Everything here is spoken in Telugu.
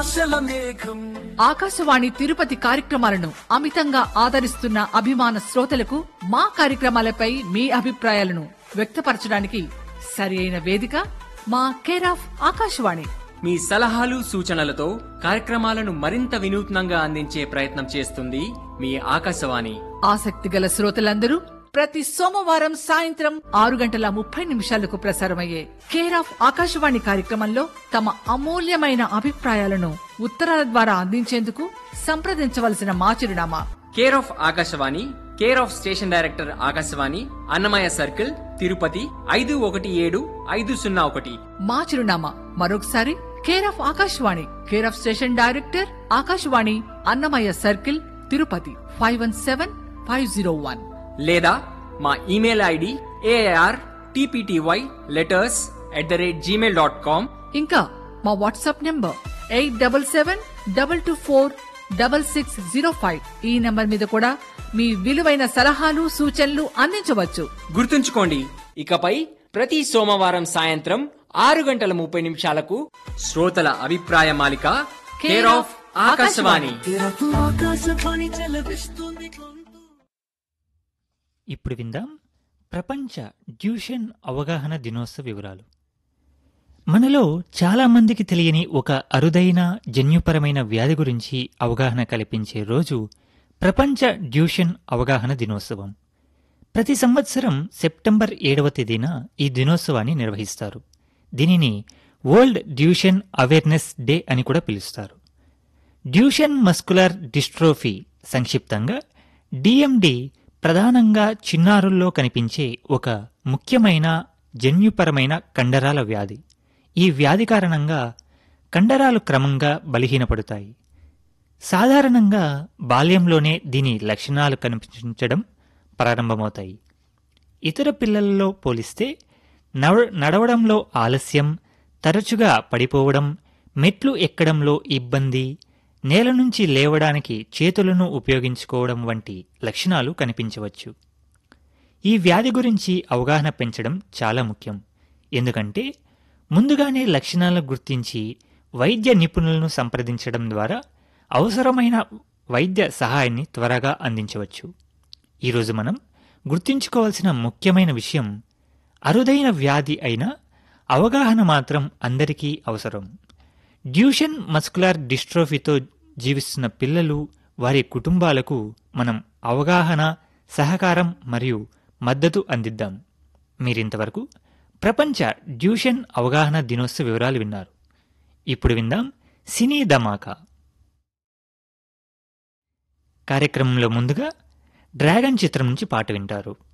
ఆశల మేఘం ఆకాశవాణి తిరుపతి కార్యక్రమాలను అమితంగా ఆదరిస్తున్న అభిమాన శ్రోతలకు మా కార్యక్రమాలపై మీ అభిప్రాయాలను వ్యక్తపరచడానికి సరి అయిన వేదిక మా కేర్ ఆఫ్ ఆకాశవాణి మీ సలహాలు సూచనలతో కార్యక్రమాలను మరింత వినూత్నంగా అందించే ప్రయత్నం చేస్తుంది మీ ఆకాశవాణి ఆసక్తి గల శ్రోతలందరూ ప్రతి సోమవారం సాయంత్రం ఆరు గంటల ముప్పై నిమిషాలకు ప్రసారమయ్యే కేర్ ఆఫ్ ఆకాశవాణి కార్యక్రమంలో తమ అమూల్యమైన అభిప్రాయాలను ఉత్తరాల ద్వారా అందించేందుకు సంప్రదించవలసిన మా చిరునామా care of Akashvani care of station director Akashvani Annamayya circle Tirupati ఐదు ఒకటి ఏడు ఐదు సున్నా ఒకటి మా చిరునామా మరొకసారి care of Akashvani care of station director Akashvani Annamayya circle Tirupati five one seven five zero one లేదా మా email ID A R T P T Y letters at the rate Gmail dot com ఇంకా మా WhatsApp number eight double seven double two four double six zero five ఈ నెంబర్ మీద కూడా మీ విలువైన సలహాలు సూచనలు అందించవచ్చు గుర్తుంచుకోండి ఇకపై ప్రతి సోమవారం సాయంత్రం ఆరు గంటల ముప్పై నిమిషాలకు శ్రోతల అభిప్రాయ మాలిక కేర్ ఆఫ్ ఆకాశవాణి తెరకు ఆకాశవాణి చెలవిస్తుంది గొంతు ఇప్పుడు విందాం ప్రపంచ ట్యూషన్ అవగాహన దినోత్సవ వివరాలు మనలో చాలామందికి తెలియని ఒక అరుదైన జన్యుపరమైన వ్యాధి గురించి అవగాహన కల్పించే రోజు ప్రపంచ డ్యూషన్ అవగాహన దినోత్సవం ప్రతి సంవత్సరం సెప్టెంబర్ ఏడవ తేదీన ఈ దినోత్సవాన్ని నిర్వహిస్తారు దీనిని వరల్డ్ డ్యూషన్ అవేర్నెస్ డే అని కూడా పిలుస్తారు డ్యూషన్ మస్కులర్ డిస్ట్రోఫీ సంక్షిప్తంగా డిఎండి ప్రధానంగా చిన్నారుల్లో కనిపించే ఒక ముఖ్యమైన జన్యుపరమైన కండరాల వ్యాధి ఈ వ్యాధి కారణంగా కండరాలు క్రమంగా బలహీనపడతాయి సాధారణంగా బాల్యంలోనే దీని లక్షణాలు కనిపించడం ప్రారంభమవుతాయి ఇతర పిల్లలలో పోలిస్తే నవ నడవడంలో ఆలస్యం తరచుగా పడిపోవడం మెట్లు ఎక్కడంలో ఇబ్బంది నేల నుంచి లేవడానికి చేతులను ఉపయోగించుకోవడం వంటి లక్షణాలు కనిపించవచ్చు ఈ వ్యాధి గురించి అవగాహన పెంచడం చాలా ముఖ్యం ఎందుకంటే ముందుగానే లక్షణాలను గుర్తించి వైద్య నిపుణులను సంప్రదించడం ద్వారా అవసరమైన వైద్య సహాయాన్ని త్వరగా అందించవచ్చు ఈరోజు మనం గుర్తుంచుకోవాల్సిన ముఖ్యమైన విషయం అరుదైన వ్యాధి అయిన అవగాహన మాత్రం అందరికీ అవసరం డ్యూషన్ మస్కులర్ డిస్ట్రోఫీతో జీవిస్తున్న పిల్లలు వారి కుటుంబాలకు మనం అవగాహన సహకారం మరియు మద్దతు అందిద్దాం మీరింతవరకు ప్రపంచ డ్యూషన్ అవగాహన దినోత్సవ వివరాలు విన్నారు ఇప్పుడు విందాం సినీ ధమాకా కార్యక్రమంలో ముందుగా డ్రాగన్ చిత్రం నుంచి పాట వింటారు